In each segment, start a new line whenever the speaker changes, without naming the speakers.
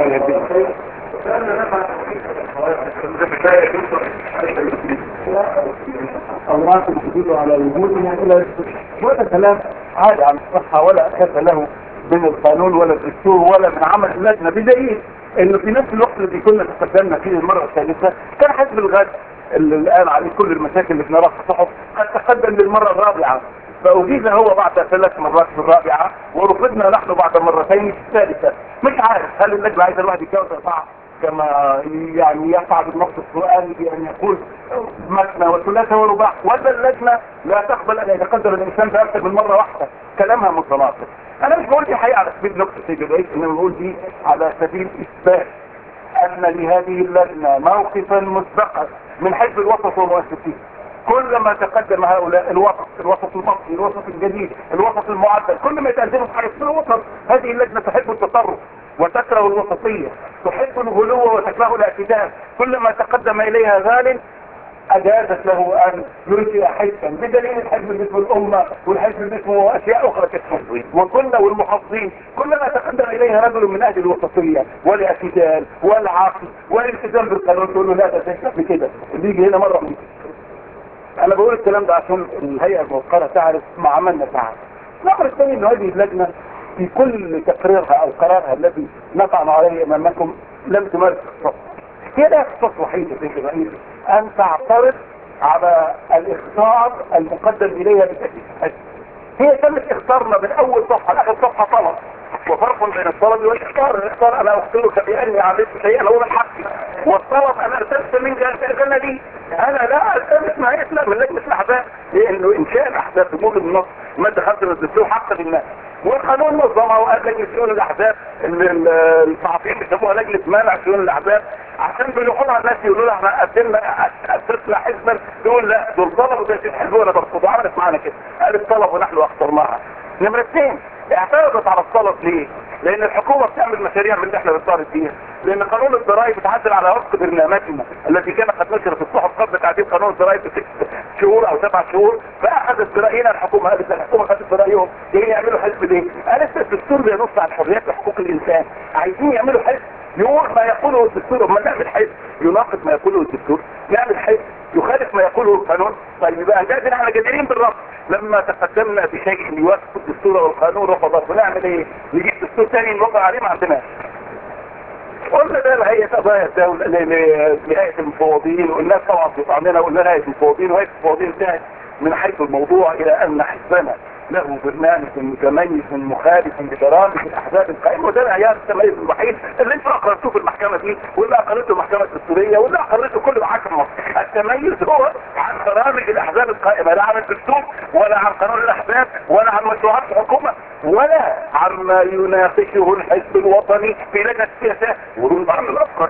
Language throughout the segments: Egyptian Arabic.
يهديك
أوراق تدل على وجودها إلى ولا كلام عادي عن الصحة ولا أساس له من القانون ولا الدستور ولا من عمل اللجنة بدليل انه في نفس الوقت الذي كنا تقدمنا فيه المرة الثالثة كان حزب الغد اللي الان عليه كل المشاكل اللي بنراها في الصحف قد تقدم للمرة الرابعة فأجيز هو بعد ثلاث مرات في الرابعة ورفضنا نحن بعد مرتين في الثالثة مش عارف هل اللجنة عايز الواحد يتجاوز أربعة كما يعني يقع بالنص القرآني بأن يقول مثنى وثلاثة ورباع ولا اللجنة لا تقبل أن يتقدم الإنسان بأكثر من مرة واحدة كلامها متناقض أنا مش بقول دي حقيقة على سبيل نقطة سيد الرئيس إنما بقول دي على سبيل إثبات أن لهذه اللجنة موقفا مسبقا من حزب الوسط والمؤسسين كلما تقدم هؤلاء الوسط الوسط المصري الوسط الجديد الوسط المعدل كل ما يتقدموا في حاجة الوسط هذه اللجنة تحب التطرف وتكره الوسطية تحب الغلو وتكره الاعتدال كلما تقدم إليها غال أجازت له أن ينشئ حزبا بدليل الحزب اللي اسمه الأمة والحزب اللي اسمه أشياء أخرى كالتنظيم وكنا والمحافظين كلما تقدم إليها رجل من أهل الوسطية والاعتدال والعقل والالتزام بالقانون تقول له لا ده تشتغل كده اللي يجي هنا مرة من أنا بقول الكلام ده عشان الهيئة الموقرة تعرف ما عملنا تعرف الأمر الثاني إن هذه اللجنة في كل تقريرها او قرارها الذي نطعن عليه امامكم لم تمارس اختصاص هي لا اختصاص وحيد يا سيدي الرئيس ان تعترض على الاختار المقدم اليها بالتأسيس هي تمت اختارنا من اول صفحة لاخر صفحة طلب وفرق بين الطلب والاختار الاختار انا اختارك باني عملت شيئا هو الحق والطلب انا ارسلت منك ان تأذن لي انا لا التمس ما يسلم من لجنة الاحزاب لانه انشاء الاحزاب في موجب النص مادة خمسة من الدستور حق للناس والقانون نظمها وقال لجنة شؤون الاحزاب الصحفيين بيسموها لجنة منع شؤون الاحزاب عشان بيروحوا الناس يقولوا لها احنا قدمنا اسسنا حزبا تقول لا دول طلبوا ده الحزب ولا برفضوا عملت معانا كده قالت طلب ونحن اخترناها نمرة اثنين اعترضت على الطلب ليه؟ لان الحكومة بتعمل مشاريع من اللي احنا بنطالب فيها لان قانون الضرائب بتعدل على وفق برنامجنا التي كانت قد نشرت في الصحف قبل تعديل قانون الضرائب بست شهور او سبع شهور فاخذت براينا الحكومه قالت الحكومه خدت برايهم جايين يعملوا حزب ليه؟ قالت الدستور بينص على الحريات وحقوق الانسان عايزين يعملوا حزب يقول ما يقوله الدستور اما نعمل حزب يناقض ما يقوله الدستور نعمل حزب يخالف ما يقوله القانون طيب يبقى جاهزين احنا جديرين بالرفض لما تقدمنا بشيء يوافق الدستور والقانون رفضت بنعمل ايه نجيب دستور ثاني نوقع عليه ما عندناش قلنا ده لهيئة قضايا الدولة لهيئة المفوضين والناس طبعا في طعننا قلنا لهيئة المفوضين وهيئة المفوضين انتهت من حيث الموضوع الى ان حزبنا له برنامج متميز مخالف لبرامج الاحزاب القائمه وده العيار التميز الوحيد اللي انتوا اقررتوه في المحكمه دي واللي اقررته المحكمه الدستوريه واللي اقررته كل محاكم مصر التميز هو عن برامج الاحزاب القائمه لا عن الدستور ولا عن قانون الاحزاب ولا عن مشروعات الحكومه ولا عما يناقشه الحزب الوطني في لجنه السياسات ومن بعض الافكار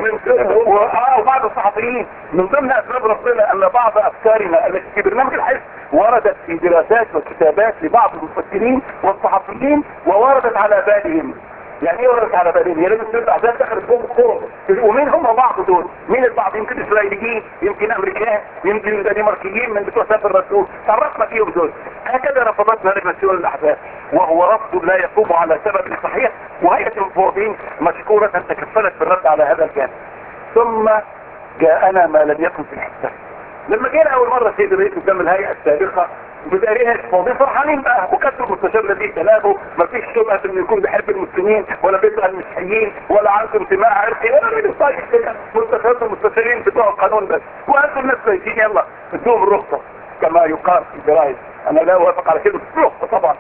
وبعض الصحفيين من ضمن اسباب رفضنا ان بعض افكارنا التي في برنامج الحزب وردت في دراسات وكتابات لبعض المفكرين والصحفيين ووردت على بالهم يعني ايه وردت على بالهم هي لازم تبقى احداث دخلت جوه الكوره ومين هم بعض دول مين البعض يمكن اسرائيليين يمكن امريكان يمكن دنماركيين من بتوع سفر الرسول تعرفنا فيهم دول هكذا رفضتنا لجنه شؤون الاحزاب وهو رفض لا يقوم على سبب صحيح وهيئه المفوضين مشكوره تكفلت بالرد على هذا الجانب ثم جاءنا ما لم يكن في الحساب لما جينا اول مرة سيد الرئيس قدام الهيئة السابقة وبدأريها الموضوع فرحانين بقى وكسر المستشار الذي تلابه مفيش شبهة انه يكون بيحب المسلمين ولا بيكره المسيحيين ولا عنده انتماء عرقي ولا من الصحيح كده مستشار المستشارين بتوع القانون بس وانتم الناس كويسين يلا ادوهم الرخصة كما يقال في الجرايد انا لا اوافق على كلمة رخصة طبعا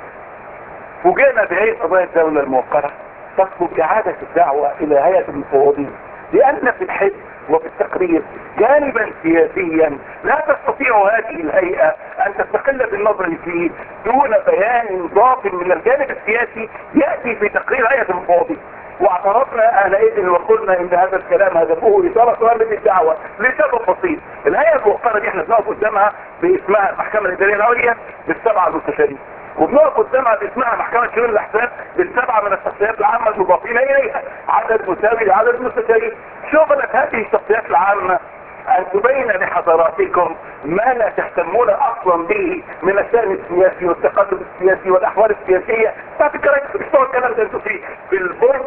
وجينا بهيئة قضايا الدولة الموقرة تطلب اعادة الدعوة الى هيئة المفوضين لان في الحزب وفي التقرير جانبا سياسيا لا تستطيع هذه الهيئة ان تستقل بالنظر فيه دون بيان ضاف من الجانب السياسي يأتي في تقرير هيئة المفوضين واعترضنا آنئذ وقلنا ان هذا الكلام هدفه إثارة وارد الدعوة لسبب بسيط الهيئة الموقرة دي احنا بنقف قدامها باسمها المحكمة الإدارية العليا بالسبعة المستشارين وبنقف قدامها باسمها محكمة شؤون الأحزاب بالسبعة من الشخصيات العامة المضافين إليها عدد مساوي لعدد المستشارين شغلت هذه الشخصيات العامة ان تبين لحضراتكم ما لا تهتمون اصلا به من الشان السياسي والتقدم السياسي والاحوال السياسيه ما فكرة تكتبوا الكلام ده انتوا في في البرج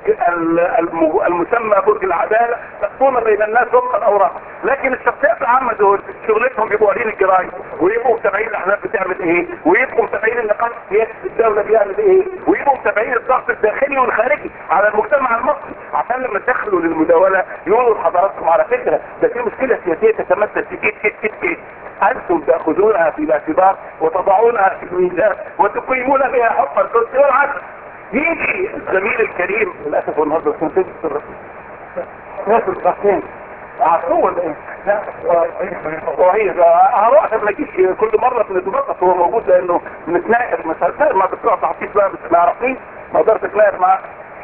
المسمى برج العداله تكون بين الناس وفق الاوراق لكن الشخصيات العامه دول شغلتهم يبقوا قارين الجرايد ويبقوا متابعين الاحزاب بتعمل ايه ويبقوا متابعين النقاش السياسي في الدوله بيعمل ايه ويبقوا متابعين الضغط الداخلي والخارجي على المجتمع المصري عشان لما تدخلوا للمداوله يقولوا لحضراتكم على فكره ده في مشكله سياسيه تتمثل في كيف كيف كيف كيف انتم تاخذونها في الاعتبار وتضعونها في الميزان وتقيمون بها حق القدس والعدل يجي الزميل الكريم للاسف النهارده كنت الرسول ناس الصحفيين عارفوه ولا ايه؟ لا رهيب هروح ما يجيش كل مره بنتبسط هو موجود لانه بنتناقر مثلا ما بتروح تعطيش بقى ما يعرفنيش ما اقدرش اتناقر معاه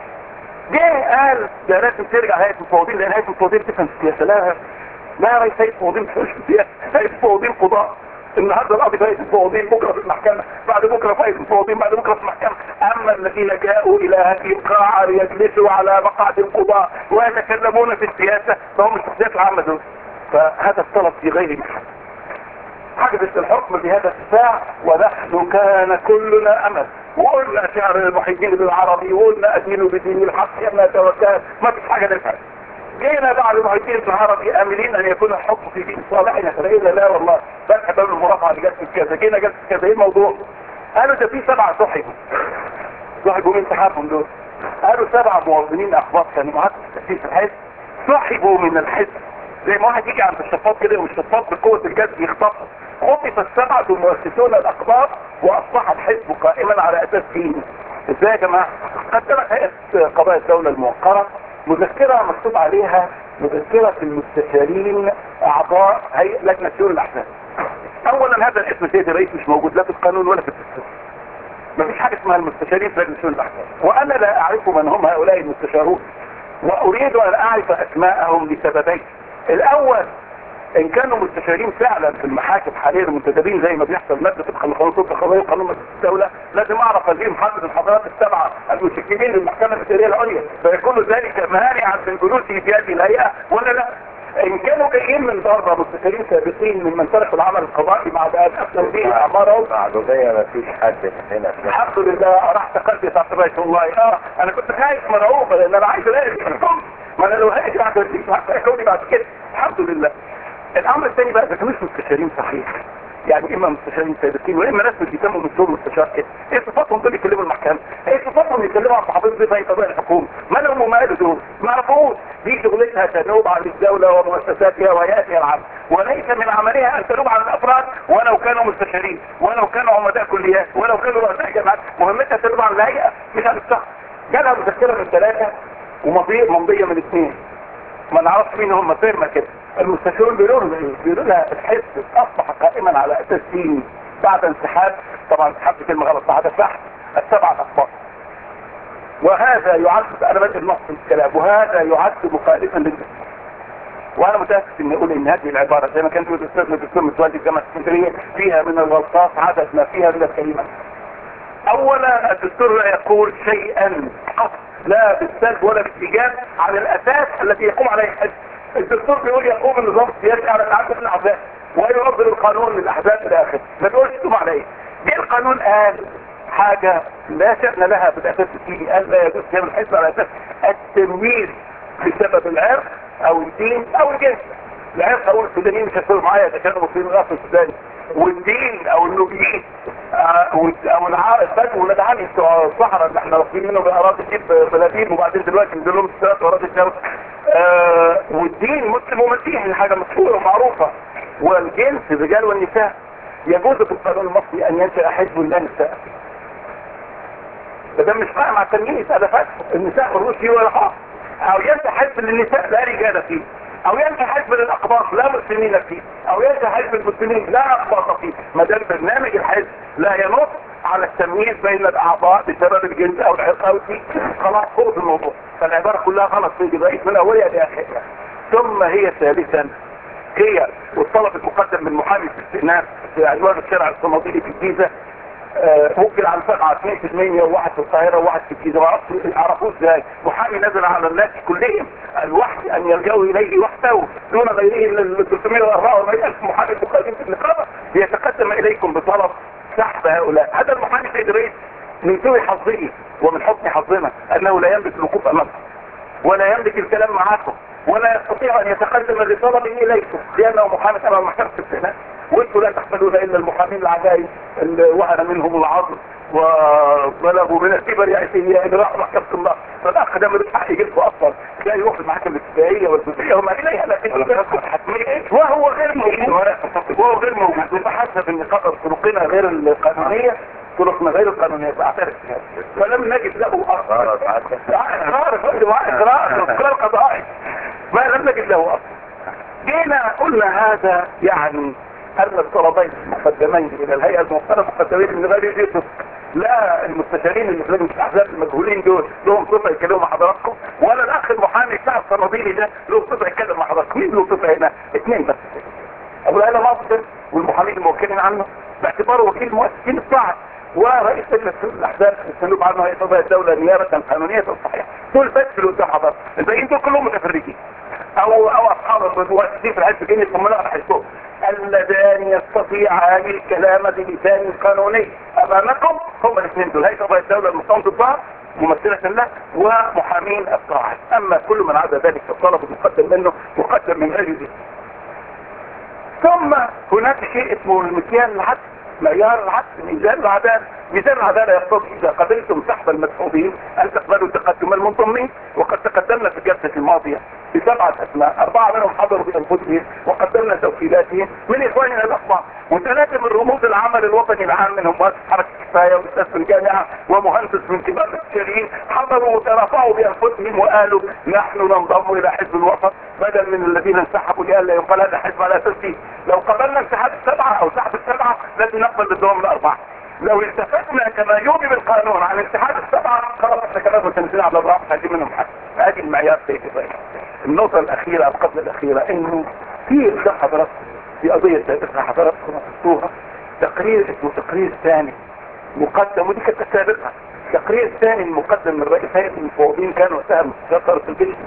جه قال ده لازم ترجع هيئه المفوضين لان هيئه المفوضين تفهم في السياسه لا لا يا ريس هيئه المفوضين مش في السياسه هيئه المفوضين قضاء النهارده القاضي في هيئه المفوضين بكره في المحكمه بعد بكره في هيئه المفوضين بعد بكره في المحكمه اما الذين جاءوا الى هذه القاعه ليجلسوا على مقاعد القضاء ويتكلمون في السياسه فهم الشخصيات العامه دول فهذا الطلب في غير محل حدث الحكم بهذا الساعة ونحن كان كلنا امل وقلنا شعر المحيطين بالعربي وقلنا ادين بدين الحق يا توكل ما فيش حاجة نفعل جينا بعد المحيطين بالعربي املين ان يكون الحكم في دين صالحنا فلقينا لا والله فتح باب المرافعة لجلسة كذا جينا جلسة كذا ايه الموضوع قالوا ده في سبعة صحبوا صحبوا من سحابهم دول قالوا سبعة موظنين اخبار كانوا معاك تأسيس الحزب صحبوا من الحزب زي ما واحد يجي عند الشفاط كده والشفاط بقوة الجذب يخطفه خطف السبعة مؤسسون الاقباط واصبح الحزب قائما على اساس ديني ازاي يا جماعة قدمت هيئة قضايا الدولة الموقرة مذكرة مكتوب عليها مذكرة المستشارين اعضاء هيئة لجنة شؤون الاحزاب اولا هذا الاسم سيد الرئيس مش موجود لا في القانون ولا في الدستور مفيش حاجة اسمها المستشارين في لجنة شؤون الاحزاب وانا لا اعرف من هم هؤلاء المستشارون واريد ان اعرف اسماءهم لسببين الاول ان كانوا مستشارين فعلا في المحاكم حاليا المنتدبين زي ما بيحصل مادة القانون سلطة القضائية وقانون مجلس الدولة لازم اعرف هذه محدد الحضارات السبعة المشكلين للمحكمة الادارية العليا فيكون ذلك مانعا من جلوسه في هذه الهيئة ولا لا ان كانوا جايين من بره مستشارين سابقين من من ترك العمل القضائي مع ذلك افضل به اعمارهم
معدودية ما فيش حد هنا
الحمد لله راحت قلبي تحت بيت الله اه انا كنت خايف مرعوب لان انا عايز الاقي فيكم ما انا لو هاجي بعد هيكوني بعد كده الحمد لله الامر الثاني بقى ده مش مستشارين صحيح يعني اما مستشارين سابقين واما ناس بيسموا نفسهم مستشار كده ايه صفاتهم دول يكلموا المحكمه ايه صفاتهم يكلموا عن صحافه زي قضايا الحكومه ما لهم وماله دول ما عرفوش دي شغلتها تنوب عن الدوله ومؤسساتها وهيئاتها العامه وليس من عملها ان تنوب عن الافراد ولو كانوا مستشارين ولو كانوا عمداء كليات ولو كانوا رؤساء جامعات مهمتها تنوب عن الهيئه مش عن الشخص جالها مذكره من ثلاثه ومضيه ممضيه من اثنين ما نعرفش مين هم فيرما كده المستشارون بيقولوا ايه بيقولوا لها الحزب اصبح قائما على اساس ديني بعد انسحاب طبعا انسحاب كلمه غلط بعد فحص السبعه اخبار وهذا يعد انا بدي النص في الكلام وهذا يعد مخالفا للدستور وانا متاسف اني اقول ان هذه العباره زي ما كان تقول الاستاذ الدكتور متولي الجامعه الاسكندريه فيها من الغلطات عدد ما فيها من الكلمات اولا الدستور لا يقول شيئا قط لا بالسلب ولا بالايجاب على الاساس الذي يقوم عليه الحزب الدستور بيقول يقوم النظام السياسي على تعدد الاحزاب وينظر القانون للاحزاب الى اخره ما تقولش تقوم على ايه جه القانون قال حاجة لا شأن لها بالاساس الديني قال لا يجوز قيام الحزب على اساس التمويل بسبب العرق او الدين او الجنس العرق او السودانيين مش هيصيروا معايا ده كانوا مسلمين غير السوداني والدين او النوبيين آه او البدو ولاد عمي بتوع الصحراء اللي احنا واخدين منهم الاراضي دي بلاتين وبعدين دلوقتي نزل لهم الثلاث اراضي الشرق آه والدين مسلم ومسيحي حاجه مشهوره ومعروفه والجنس الرجال والنساء يجوز في القانون المصري ان ينشا حزب لا نساء ده مش فاهم على التمييز هذا فتح النساء ملوش فيه ولا حق او ينشا حزب للنساء لا رجال فيه او ينشا حزب للاقباط لا مسلمين فيه او ينشا حزب المسلمين لا اقباط فيه ما دام برنامج الحزب لا ينص على التمييز بين الاعضاء بسبب الجنس او العرق او الدين خلاص فوق في الموضوع فالعباره كلها غلط في جزائيه من اولها لاخرها ثم هي ثالثا هي والطلب المقدم من محامي في الاستئناف في عنوان الشارع الصناديقي في الجيزه آه، ممكن على سبعة اثنين في المية وواحد في القاهرة وواحد في الجيزة ما عرفوا- عرفوه ازاي محامي نزل على الناس كلهم الوحي ان يلجأوا اليه وحده دون غيره من ال 344 الف محامي المقيمين في النقابة ليتقدم اليكم بطلب سحب هؤلاء هذا المحامي سيد الرئيس من سوء حظه ومن حسن حظنا انه لا يملك الوقوف امامكم ولا يملك الكلام معكم ولا يستطيع ان يتقدم بطلب اليكم لانه محامي امام محكمه السنه وانتم لا تحملون الا المحامين العجائب اللي وهن منهم العظم وبلغوا من الكبر يأتي ان راحوا محكمة الله فالاخ ده ملوش حق يجيبكم اصلا لا يروح المحاكم الابتدائية والجزئية وما اليها لكن وهو غير موجود وهو غير موجود وبحسب النقابة طرقنا غير القانونية طرقنا غير القانونية فاعترف بهذا فلم نجد له
قرار
اصلا اقرار اقرار قضائي ما لم نجد له اصلا جينا قلنا هذا يعني ان الطلبين المقدمين الى الهيئه الموقره مقدمين من غير يوسف لا المستشارين اللي في لجنه الاحزاب المجهولين دول لهم صفه يتكلموا مع حضراتكم ولا الاخ المحامي بتاع الصناديلي ده له صفه يتكلم مع حضراتكم مين له صفه هنا؟ اثنين بس ابو العلا مصدر والمحامين الموكلين عنه باعتباره وكيل مؤسسين الصاعد ورئيس لجنه الاحزاب السلوك عنه هيئه قضاء الدوله نيابه قانونيه صحيحه دول بس اللي قدام حضرتك الباقيين دول كلهم متفرجين او او اصحاب المؤسسين في الحزب الديني ثم لا حزبهم اللذان يستطيعان الكلام بلسان قانوني امامكم هم الاثنين دول هيئه قضاء الدوله المقام ضدها ممثلة له ومحامين القاعد اما كل من عدا ذلك فالطلب المقدم منه مقدم من غير ذلك ثم هناك شيء اسمه المكيال العدل معيار العدل ميزان العدالة ميزان العدالة يقتضي إذا قبلتم سحب المسحوبين أن تقبلوا تقدم المنضمين وقد تقدمنا في الجلسة الماضية بسبعة أسماء أربعة منهم حضروا بأنفسهم وقدمنا توكيلاتهم من إخواننا الأخوة وثلاثة من رموز العمل الوطني العام منهم مؤسس حركة كفاية وأستاذ في الجامعة ومهندس من كبار المستشارين حضروا وترفعوا بأنفسهم وقالوا نحن ننضم إلى حزب الوسط بدل من الذين انسحبوا لئلا يقال هذا حزب على أساسه لو قبلنا انسحاب السبعة أو سحب السبعة لازم نقبل بالدوام الأربعة لو التفتنا كما يوجب القانون عن انسحاب السبعة خلاص احنا كمان متنزلين على الرأس هذه منهم حاجة هذه المعيار سيد الرئيس النقطة الأخيرة أو قبل الأخيرة إنه في قدام حضراتكم في قضية سابقة حضراتكم نصفتوها تقرير اسمه تقرير ثاني مقدم ودي كانت سابقة تقرير ثاني مقدم من رئيس هيئة المفوضين كان وقتها مستشار في الجيش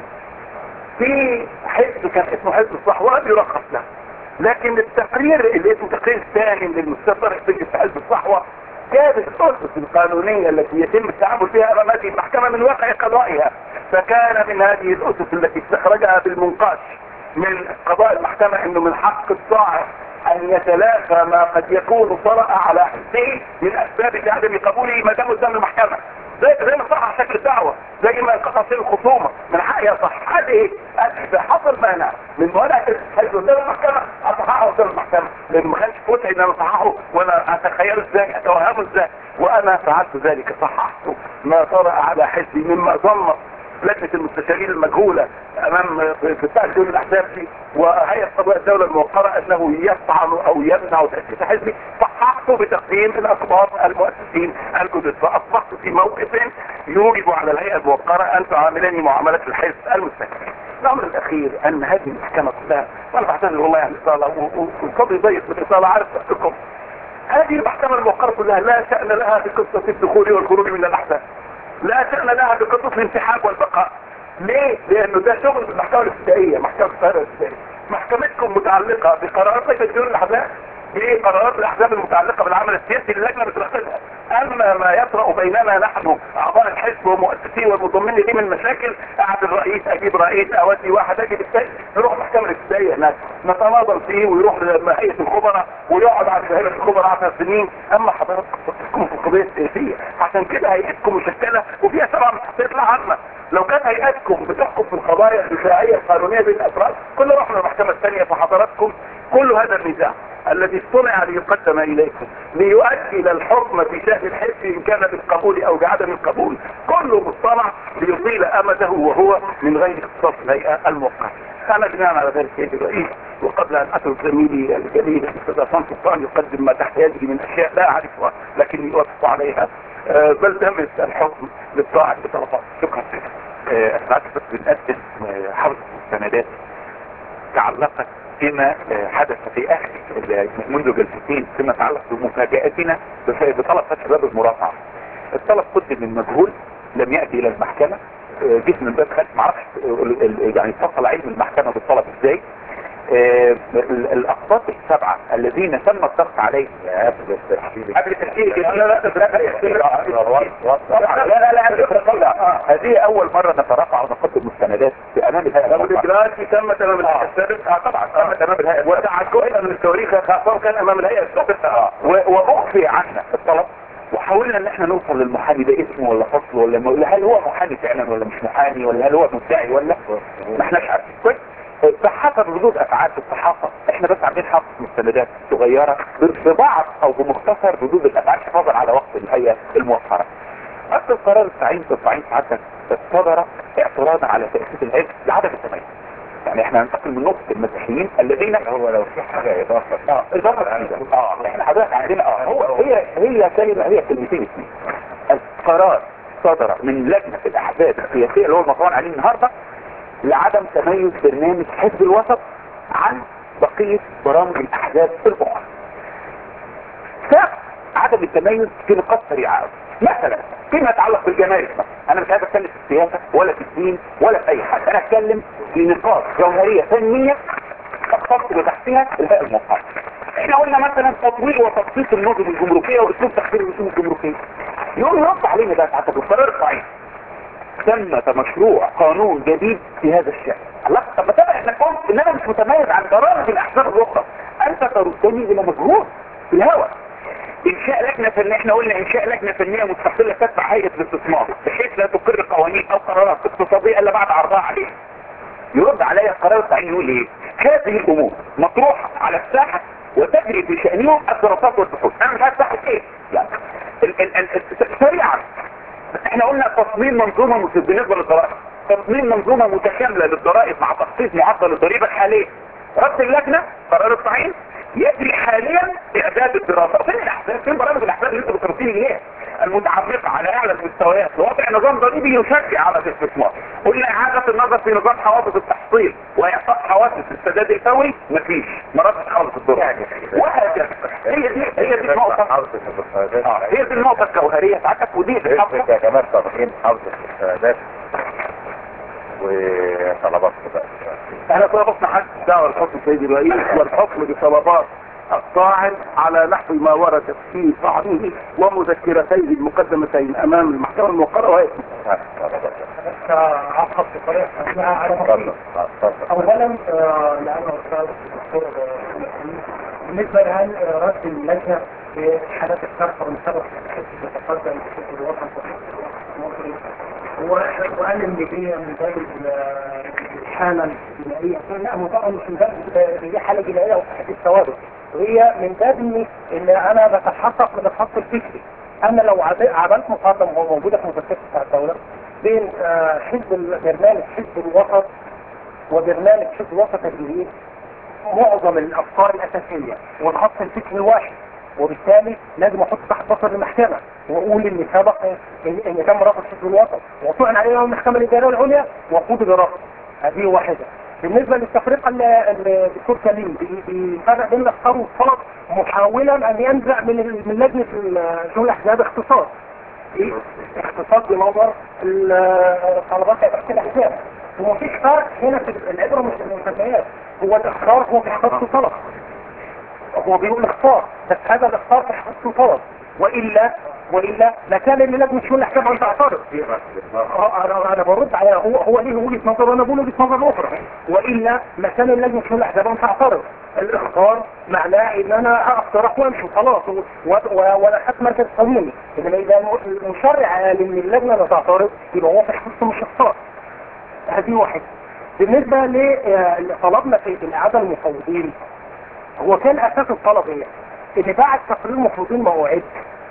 في حزب كان اسمه حزب الصحوة ولم يرخص له لكن التقرير اللي اسمه تقرير ثاني للمستشار في حزب الصحوة كانت الأسس القانونية التي يتم التعامل فيها أمام هذه المحكمة من واقع قضائها فكان من هذه الأسس التي استخرجها بالمنقاش من قضاء المحكمة أنه من حق الصاعد أن يتلافى ما قد يكون طرأ على حسه من أسباب عدم قبوله ما دام قدام المحكمة زي زي ما صح شكل الدعوة زي ما انقطع فيه الخصومة من حقي يصح هذه ايه؟ اذا حصل مانع من موانع حيث قدام المحكمة اصححه قدام المحكمة لان ما كانش فتح ان انا اصححه وانا اتخيله ازاي اتوهمه ازاي وانا فعلت ذلك صححت ما طرأ على حسي مما ظن لجنة المستشارين المجهولة امام في بتاع دول الاحزاب دي وهيئة قضاء الدولة الموقرة انه يطعن او يمنع تأسيس حزبي صححته بتقديم الاقباط المؤسسين الجدد فاصبحت في موقف يوجب على الهيئة الموقرة ان تعاملني معاملة الحزب المستقل الامر الاخير ان هذه المحكمة كلها وانا بعتذر والله عن الاصالة والقاضي ضيق بالاصالة عارف تحكم هذه المحكمة الموقرة كلها لا شأن لها بقصة الدخول والخروج من الاحزاب لا شأن لها بقصة الانسحاب والبقاء ليه؟ لانه ده شغل المحكمة الابتدائية محكمة القاهرة الابتدائية محكمتكم متعلقة بقرارات ليست دون الاحزاب ايه قرارات الاحزاب المتعلقة بالعمل السياسي اللي اللجنة بترصدها اما ما يطرأ بيننا نحن اعضاء الحزب ومؤسسين والمضمين ليه من مشاكل قعد الرئيس اجيب رئيس اودي واحد اجيب الثاني نروح محكمة الابتدائية هناك نتناظر فيه ويروح لهيئة الخبراء ويقعد على هيئة الخبراء 10 سنين اما حضراتكم تفكركم في القضية السياسية عشان كده هيئتكم مشكلة وفيها سبعة مستحقات عامة لو كانت هيئتكم بتحكم في القضايا الدفاعية القانونية بين الافراد كل رحنا المحكمة الثانية فحضراتكم كل هذا النزاع الذي صنع ليقدم اليكم ليؤجل الحكم في شأن الحزب ان كان بالقبول او بعدم القبول كله مصطنع ليطيل امده وهو من غير اختصاص الهيئة الموقعة انا بناء على ذلك سيدي الرئيس وقبل ان اترك زميلي الجليل الاستاذ عصام سلطان يقدم ما تحت يده من اشياء لا اعرفها لكن يوافق عليها أه بل تمت الحكم للطاعة بطرفات شكرا
احنا بس بنقدم حرص مستندات تعلقت
فيما آه، حدث في اخر منذ جلستين فيما يتعلق بمفاجاتنا بف- بطلب فتح باب المرافعه الطلب قدم من مجهول لم ياتي الى المحكمه آه، جسم من باب خلف معرفش آه، ال- ال- يعني اتصل علم المحكمه بالطلب ازاي آه، ال- الاقساط السبعه الذين تم الضغط عليهم
قبل التشكيل
قبل تسجيل لا لا لا
لا
لا لا لا هذه اول مرة نترفع ونقدم مستندات في امام الهيئة
طب
الوطنية.
الاجراءات دي تمت امام الهيئه السابقه
اه طبعا تمت امام الهيئة
وتعجبنا من التواريخ خاصه كان امام الهيئه السابقه
اه و- واخفي عنا الطلب وحاولنا ان احنا نوصل للمحامي ده اسمه ولا فصل ولا م... هل هو محامي فعلا ولا مش محامي ولا هل هو مدعي ولا ما احناش عارفين كويس فحسب ردود افعال في الصحافه احنا بس عاملين حفظ مستندات صغيره ببعض او بمختصر ردود الافعال حفاظا على وقت الهيئه الموفره اصل قرار التعيين في التعيين ساعتها صدر اعتراضا على تاسيس العلم لعدم التميز يعني احنا هننتقل من نقطه المسيحيين الذين
هو لو في حاجة اضافة
اه اضافه جديده اه احنا حضرتك عندنا اه هو هي هي كلمه هي كلمتين اثنين القرار صدر من لجنه الاحزاب السياسيه اللي هو المطلوب عليه النهارده لعدم تميز برنامج حزب الوسط عن بقيه برامج الاحزاب الاخرى سبب عدم التميز في نقاط سريعه مثلا فيما يتعلق بالجمارك مثلا انا مش عايز اتكلم في السياسه ولا في الدين ولا في اي حاجه انا اتكلم في نقاط جوهريه فنيه تختص بتحتها الهيئه الموقعه احنا قلنا مثلا تطوير وتخصيص النظم الجمركيه واسلوب تحضير الرسوم الجمركيه يقوم يرد علينا بقى ساعتها بالقرار الصحيح ثمة مشروع قانون جديد في هذا الشأن الله طب ما تبقى احنا قلت ان انا مش متميز عن برامج الاحزاب الاخرى انت تردني الى مجهول في الهواء انشاء لجنة فنية احنا قلنا انشاء لجنة فنية مستقلة تتبع هيئة الاستثمار بحيث لا تقر قوانين او قرارات اقتصادية الا بعد عرضها عليها يرد عليا القرار التعيين يقول ايه هذه الامور مطروحة على الساحة وتجري في شأنهم الدراسات والبحوث انا مش عارف ساحة ايه يعني ال ال ال ال سريعا احنا قلنا تصميم منظومة مس- بالنسبة للضرائب تصميم منظومة متكاملة للضرائب مع تخصيص معدل الضريبة الحالية رد اللجنة قرار التعيين يجري حاليا اعداد الدراسة فين الاحزاب فين برامج الاحزاب اللي انتوا بترسين اياها المتعمقة على اعلى المستويات لوضع نظام ضريبي يشجع على الاستثمار قلنا اعادة النظر في نظام حوافز التحصيل واعطاء حوافز السداد الفوري مفيش مرات حوافز الضرائب وهكذا هي دي هي دي النقطة
حوزة المستندات
اه هي دي النقطة الجوهرية بتاعتك ودي اللي
باسمك
حصلت
يا جمال طرحين حوزة المستندات وطلبات بقى
احنا طلبنا حد دعوة الحكم سيد الرئيس والحكم بطلبات الطاعن على نحو ما ورد في صحفه ومذكرتيه المقدمتين امام المحكمة الموقرة وهي
عقب بطريقة اسمها على
اتفضل
مصير
اه، اتفضل
اولا آه، لانه استاذ الدكتور آه، بالنسبة لهل آه، رد اللجنة في حالات الصرف والسبب في يتقدم بشكل الوطن المصري و- وقال ان دي من باب ال- الحالة الجنائية لا هو طبعا مش من باب دي حالة جنائية وصحة الثوابت وهي من باب ان ان انا بتحقق من الخط الفكري انا لو عد- عملت مقارنة وهو موجودة في مذكرة بتاع الدولة بين آه، حزب ال- برنامج حزب الوسط وبرنامج حزب الوسط الجديد معظم الافكار الاساسية والخط الفكري الواحد وبالتالي لازم احط تحت بصر المحكمة واقول ان سبق ان, إن تم رفض حزب الوسط وطعن عليه يوم المحكمة الادارية العليا وقود برفض هذه واحدة بالنسبة للتفرقة اللي اللي الدكتور كريم بي- بيفرق بين الافكار والصلب محاولا ان ينزع من ال- من لجنة ال- شؤون الاحزاب اختصاص ايه اختصاص بنظر ال- طلبات هيئة الاحزاب ومفيش فرق هنا في العبرة مش المسميات هو الاختار هو في حقيقته طلب هو بيقول اختار بس هذا الاختار في حقيقته طلب والا والا لكان اللي لازم شؤون الاحزاب ان تعترض آه، انا انا برد على هو هو ليه وجهه نظر وانا بقول وجهه نظر اخرى والا ما كان اللجنه شؤون الاحزاب ان تعترض الاختار معناه ان انا اقترح وامشي خلاص و- و- وانا خدت مركز قانوني انما اذا المشرع قال ان اللجنه لا تعترض يبقى هو في حقيقته مش اختار هذه واحده بالنسبه لطلبنا في الاعاده المفوضين هو كان اساس الطلب ايه؟ ان بعد تقرير مفروضين مواعيد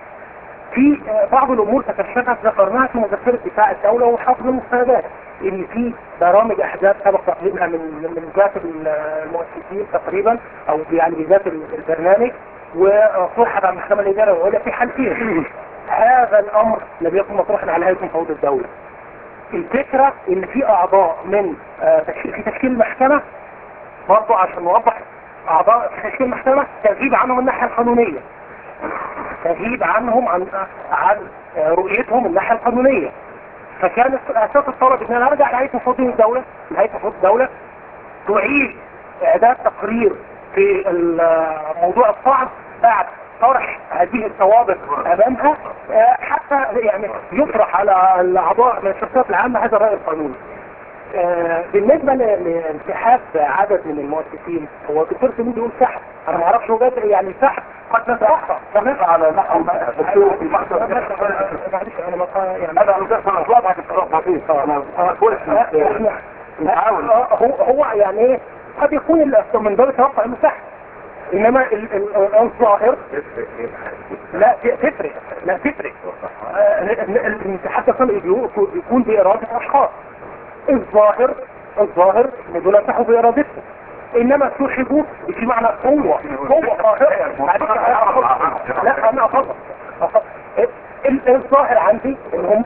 في آه، بعض الامور تكشفت ذكرناها في مذكره دفاع الدوله وحفظ المستندات ان في برامج احداث سبق تقديمها من من ذات المؤسسين تقريبا او يعني بذات البرنامج وصرحت على المحكمه الاداريه العليا في حالتين هذا الامر لم يكن مطروحا على هيئه مفوض الدوله الفكره ان في اعضاء من آه، تشكيل في تشكيل المحكمه برضه عشان نوضح اعضاء تشكيل المحكمة تغيب عنهم الناحية القانونية تغيب عنهم عن عن رؤيتهم الناحية القانونية فكان اساس الطلب ان انا ارجع لهيئه مفوضين الدولة لهيئه مفوض الدولة تعيد اعداد تقرير في موضوع الصعب بعد طرح هذه الثوابت امامها آه، حتى يعني يطرح على الاعضاء من الشخصيات العامة هذا الرأي القانوني آه، بالنسبة ل- لانسحاب عدد من المؤسسين هو الدكتور سميد يقول سحب انا ما اعرفش هو جاد يعني سحب قد نتأخر
سمعت على نحو الدكتور في المحكمة
معلش انا ما يعني
هذا عن قصة الأطلاق بعد الصلاة خفيف أنا أنا كويس
احنا
نحاول
آه، هو هو يعني ايه قد يكون ال- من باب التوقع انه سحب انما ال- ال- الظاهر لا ت- تفرق لا تفرق آه، ال- ال- الانسحاب ده كان بيكون بيكون بإرادة أشخاص الظاهر الظاهر ان دول انسحبوا بإرادتهم انما سحبوا في معنى قوة قوة قاهرة معلش أنا أفضل. لا انا افضل أفضل. ال- الظاهر عندي انهم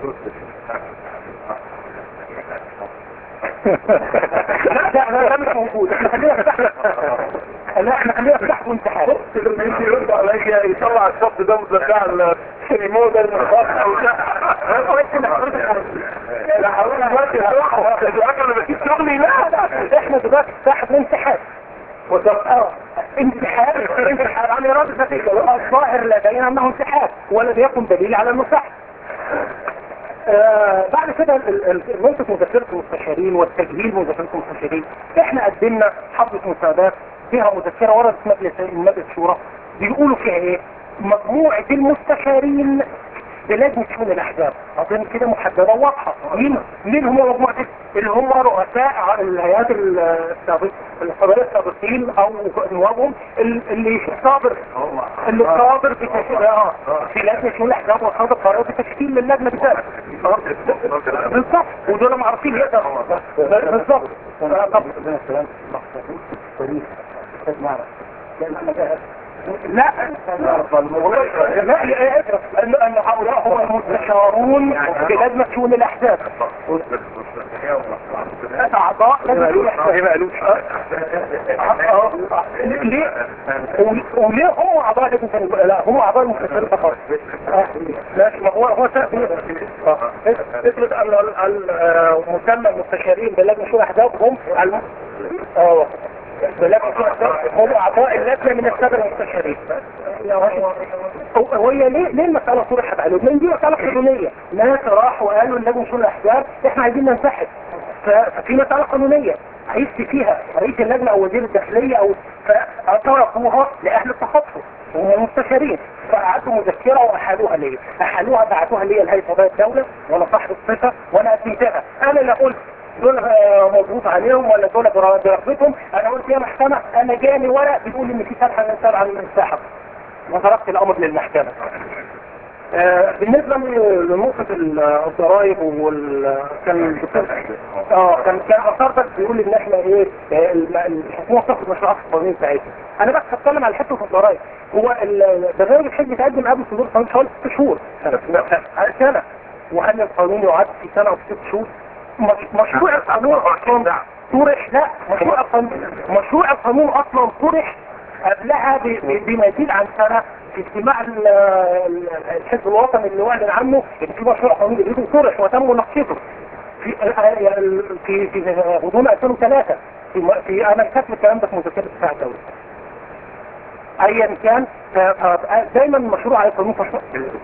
لا لا لا ده مش موجود احنا خلينا في تحت لا احنا خلينا في تحت وانتحار
لما يجي يرد عليا يطلع الشخص ده متلقى الموضة المخاطئة لا حضرتك دلوقتي هروح دلوقتي انا بجيب شغلي لا
لا احنا دلوقتي في ساحة الانتحار اه انتحار انتحار عن ارادة نتيجة الظاهر لدينا انه انتحار ولم يكن دليل على انه سحب آه بعد كده ال- ال- نقطة مذكرة المستشارين والتجهيل مذكرة المستشارين احنا قدمنا حفظة مساعدات فيها مذكرة وردت مجلس مجلس الشورى بيقولوا فيها ايه مجموعة المستشارين بلجنة شؤون الاحزاب اظن كده محددة واضحة مين مين هم مجموعة اللي هم رؤساء الهيئات السابقة القضايا السابقين او نوابهم ال- اللي صابر اللي صابر بتشكيل اه في لجنة شؤون الاحزاب وصادر قرار بتشكيل اللجنة بتاعته آه. بالظبط ودول معروفين يقدر بالظبط آه، طب لا لا لا ان ان هؤلاء هم المستشارون في لجنة شؤون الاحزاب اعضاء لجنة شؤون الاحزاب آه، آه، ليه وليه هم اعضاء لجنة لا هم اعضاء المستشارين فقط آه، ماشي ما هو هو سبب آه. افرض ان ال- ال- آه، مسمى المستشارين بلجنة شؤون الاحزاب هم الم- اه بلجنة شؤون الاحزاب هم اعضاء اللجنة من السادة المستشارين هو هي ليه ليه المسألة صرحت عليهم؟ لان دي مسألة قانونية ناس راحوا وقالوا لجنة شؤون الاحزاب احنا عايزين ننسحب ف- ففي مسألة قانونية عايز فيها رئيس اللجنة او وزير الداخلية او فتركوها لأهل التخصص وهم المستشارين فأعدوا مذكرة وأحالوها لي أحالوها بعتوها لي لهيئة قضايا الدولة وأنا صاحب الصفة وأنا أديتها أنا لا قلت دول آه، مضغوط عليهم ولا دول برا- برغبتهم أنا قلت يا محكمة أنا جاني ورق بيقول إن في سبحة من سبعة من الساحة وتركت الأمر للمحكمة آه، بالنسبة لنقطة ال- الضرائب وال كان الدكتور اه كان كان اثار بس بيقول ان احنا ايه آه، الم- الحكومة بتاخد مشروعات القانونية بتاعتها انا بس هتكلم على حتة الضرائب هو ال- البرنامج الحزبي تقدم قبل صدور قانون حوالي ست شهور آه، سنة وهل القانون يعد في سنة او في ست شهور مش- مشروع القانون اصلا طرح لا مشروع القانون مشروع القانون اصلا طرح قبلها ب- ب- بما يزيد عن سنة في اجتماع ال- ال- الحزب الوطني اللي اعلن عنه ان في مشروع قانون جديد طرح وتم مناقشته في في في غضون 2003 في م- في انا كاتب الكلام ده في مذكره الدفاع الدولي ايا كان ف- ف- دايما المشروع على القانون مشروع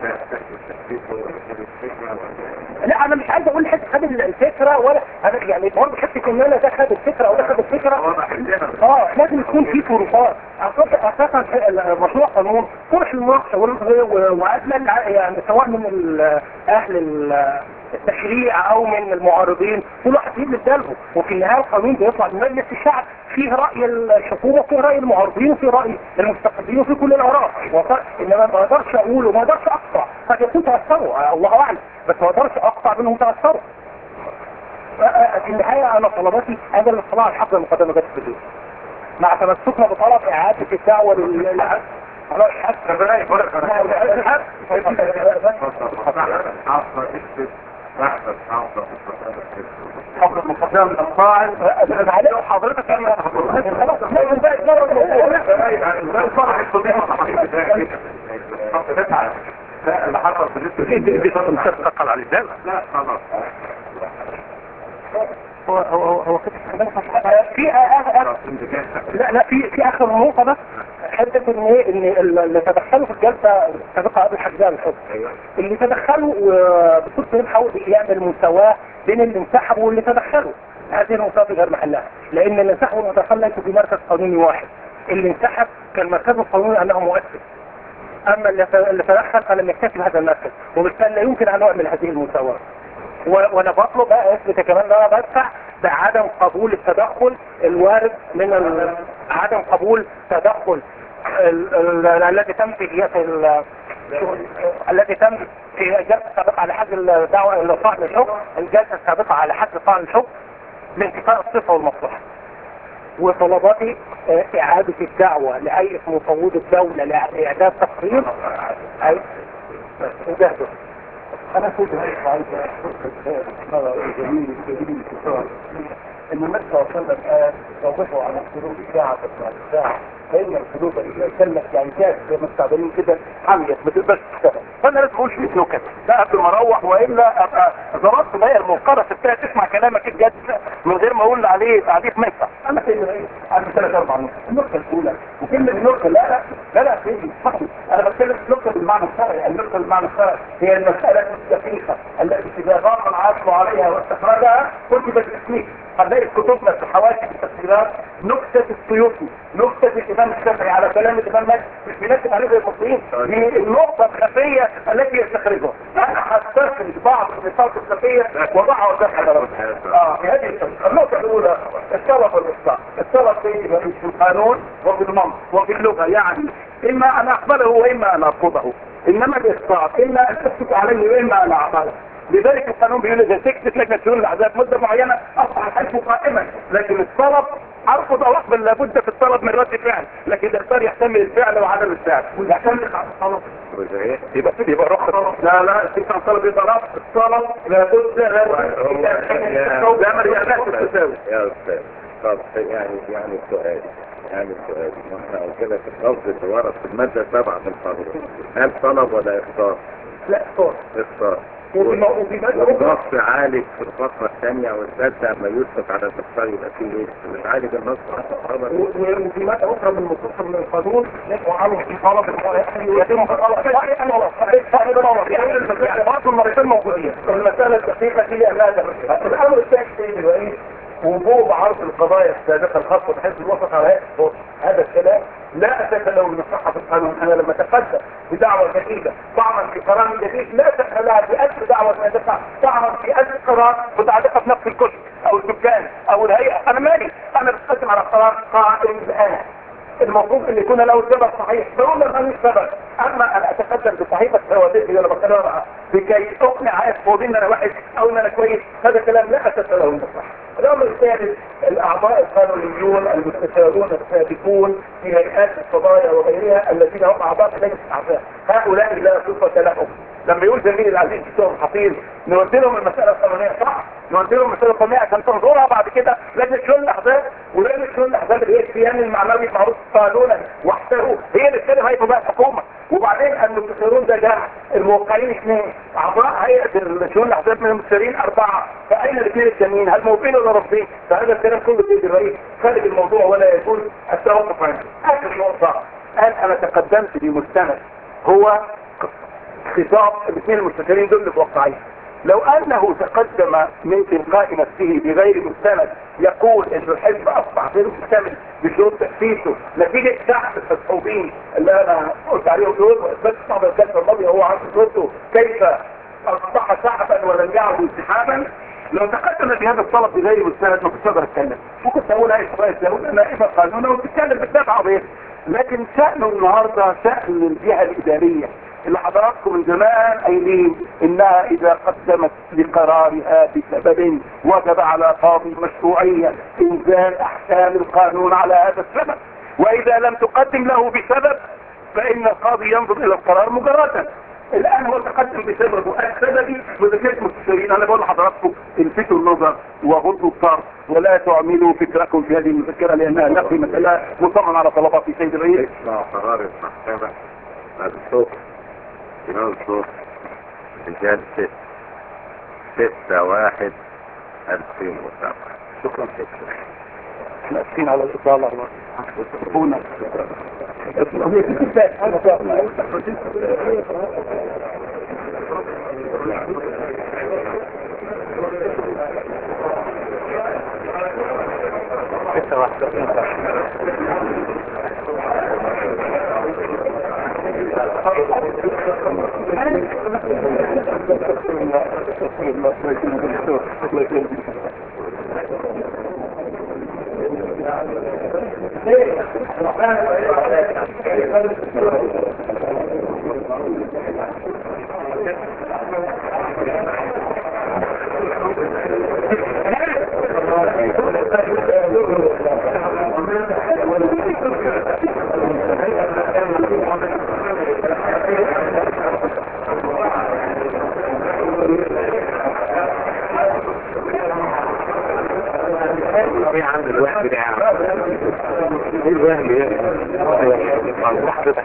لا انا مش عايز اقول حد خد الفكره ولا انا يعني برضه حته ان انا ده خد الفكره او ده خد الفكره اه لازم يكون في فروقات اساسا اساسا مشروع قانون طرح المناقشه وال- وادلى يعني سواء من ال- اهل ال- التشريع او من المعارضين كل واحد يجيب للدلو وفي النهايه القانون بيطلع من مجلس الشعب فيه راي الحكومه وفيه راي المعارضين وفيه راي المستقلين وفيه كل الاراء وق- انما ما اقدرش اقول وما اقدرش اقطع قد يكون تاثروا الله اعلم بس ما اقدرش اقطع منهم تاثروا في النهايه انا طلباتي هذا الاطلاع على الحق المقدمه جت في البيت مع تمسكنا بطلب اعاده الدعوه لل خلاص حتى ربنا يبارك
احسن حافظة في القرآن الكريم
حفظ المقدمة من الفاعل
انا عليه حضرتك
اللي حصل بالنسبة
دي دي تتقل على الدم
لا خلاص
هو هو هو هو كده في لا لا في في اخر نقطه بس حته ان ايه ان اللي تدخلوا في الجلسه السابقه قبل حجزها الحكم اللي تدخلوا وبصوت سليم حاول يعمل مساواه بين اللي انسحبوا واللي تدخلوا هذه النقطه في غير محلها لان اللي انسحبوا والمتدخل ليسوا في مركز قانوني واحد اللي انسحب كان مركزه القانوني انه مؤسس اما اللي اللي تدخل فلم يكتفي بهذا المركز وبالتالي لا يمكن ان نعمل هذه المساواه و- وانا بطلب بقى اثبت كمان ان انا بدفع بعدم قبول التدخل الوارد من ال... عدم قبول تدخل ال... ال... الذي تم في جهة ال... الذي تم في الجلسة السابقة على حد الدعوة لطعن الحكم الجلسة السابقة على حد طعن الحكم لانتفاء الصفة والمصلحة وطلباتي آه، إعادة الدعوة لهيئة مفوض الدولة لإعداد تقرير أي وجهده
انا كنت عايز جميل جميل كثير ان النبي صلى الله عليه وسلم قال توقفوا على السلوك ساعة بعد ساعة فإن السلوك إذا سلك يعني كانت زي ما استعملين كده حميت ما تقدرش تشتغل
فانا لازم اقول شويه نكت ده قبل ما اروح والا ابقى ضربت بقى المنقرة بتاعي تسمع كلامك الجد من غير ما اقول عليه تعليق ما ينفع
انا كلمة ايه؟ انا ثلاث اربع نقط النقطة الاولى وكلمة النقطة لا لا لا لا سيدي صحيح انا بتكلم في النقطة بالمعنى الشرعي النقطة بالمعنى الشرعي هي المسألة الدقيقة التي اذا ضاق العصر عليها واستخرجها كتبت اسمه هنلاقي في كتبنا في حواشي التفسيرات نكتة السيوطي نكتة الامام الشافعي على كلام الامام مالك مش بينكتب عليه زي المصريين دي النقطة الخفية التي يستخرجها انا هستخرج بعض النقاط الخفية وضعها قدام حضرتك اه في هذه النقطة. النقطة الاولى السبب والاخطاء السبب في في القانون وفي المنطق وفي اللغة يعني اما ان اقبله واما ان ارفضه انما الاخطاء اما ان اسكت عليه واما ان اعمله لذلك القانون بيقول اذا سكتت لجنه شؤون الاحزاب مده معينه اصبح الحلف قائما لكن الطلب ارفض او اقبل لابد في الطلب من رد فعل لكن الاختيار يحتمل الفعل وعدم الفعل يحتمل الطلب
يبقى يبقى رخص
لا لا استمتاع الطلب يبقى رفض الطلب لابد لابد لا مريانات التساوي
يا استاذ طب يعني يعني سؤال يعني سؤال ما احنا قلت لك اللفظ اللي ورد في المادة سبعة من القانون هل طلب ولا اختار؟
لا اختار
اختار
وفي م- وفي مادة أخرى
والنص عالج في الفقرة الثانية والثالثة لما يثبت على الاختار يبقى فيه ايه؟ مش عالج النص حتى الخبر
و- و- وفي مادة أخرى من النصوص من القانون وعلى في طلب يتم يعني بعض المرتين موجودين المسألة الدقيقة دي أمانة الأمر الثاني سيدي الرئيس وجوب عرض القضايا السابقة الخاصة بحزب الوسط على هيئة الصوت هذا الكلام لا أساس له من الصحة في القانون أنا لما تقدم بدعوة جديدة طعنا في قرار جديد لا تسأل لها في ألف دعوة تدفع طعنا في ألف قرار متعلقة بنفس الكشك أو الدكان أو الهيئة أنا مالي أنا بتقدم على قرار قائم الآن المفروض ان يكون له سبب صحيح فهو ما مش سبب اما ان اتقدم بصحيفه حوادثي اللي انا بكلمها لكي اقنع يفوض ان انا وحش او ان انا كويس هذا كلام لا اساس له من الصحه الامر الثالث الاعضاء القانونيون المستشارون السابقون في هيئات القضايا وغيرها الذين هم اعضاء لجنه الاعضاء هؤلاء لا صفه لهم لما يقول زميلي العزيز دكتور حفيظ نودي لهم المساله القانونيه صح نودي لهم المساله القانونيه عشان تنظرها بعد كده لجنه شؤون الاحزاب ولجنه شؤون الاحزاب اللي هي الكيان المعنوي المعروف قانونا وحده هي اللي تتكلم هيئه بقى الحكومه وبعدين المستشارون ده جمع الموقعين اثنين اعضاء هيئه شؤون الاحزاب من المستشارين اربعه فاين الاثنين التانيين هل موافقين ولا رافضين فهذا الكلام كله سيدي الرئيس خارج الموضوع ولا يجوز التوقف عنه اخر نقطه قال انا تقدمت بمستند هو خطاب الاثنين المستشارين دول الموقعين لو انه تقدم من تلقاء نفسه بغير مستند يقول ان الحزب اصبح غير مكتمل بشروط تاسيسه نتيجه شعب المسحوبين اللي انا قلت عليهم دول واثبات صعب الجلسه الماضيه هو عارف صورته كيف اصبح شعبا ولم يعد انسحابا لو تقدم بهذا الطلب بغير مستند ما كنتش اقدر اتكلم وكنت اقول هاي شويه داود انا نائبه قانونا وبتتكلم بالدفع وبيه لكن شأنه النهارده شأن الجهه الاداريه اللي حضراتكم من زمان قايلين انها اذا قدمت لقرارها بسبب وجب على قاضي مشروعية انزال احكام القانون على هذا السبب واذا لم تقدم له بسبب فان القاضي ينظر الى القرار مجردا الان هو تقدم بسببه السببي وذكرت المستشارين انا بقول لحضراتكم الفتوا النظر وغضوا الطرف ولا تعملوا فكركم في هذه المذكره لانها لا قيمه لها مصمم على طلبات سيد الرئيس
اسمع قرار المحكمة الصبح ينظر بجلسة ستة واحد ألفين وسبعة
شكرا احنا اسفين على الاطاله وسبونا
ايه عند الوهم ده يا عم ايه الوهم ده حضرتك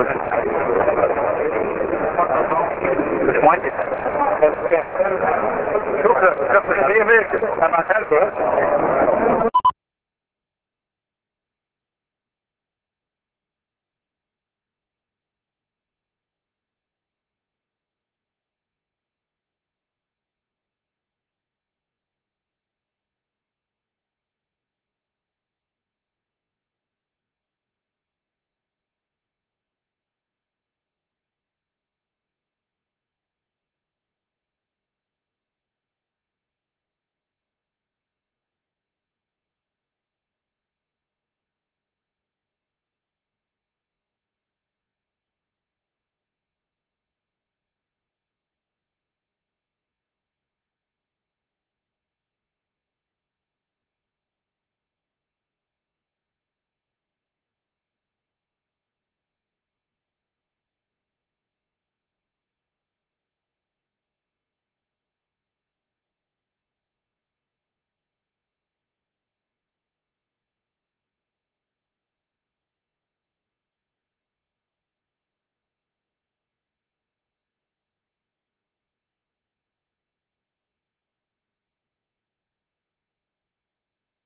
مش مهندس شكرا شكرا ليه ميك انا عارفه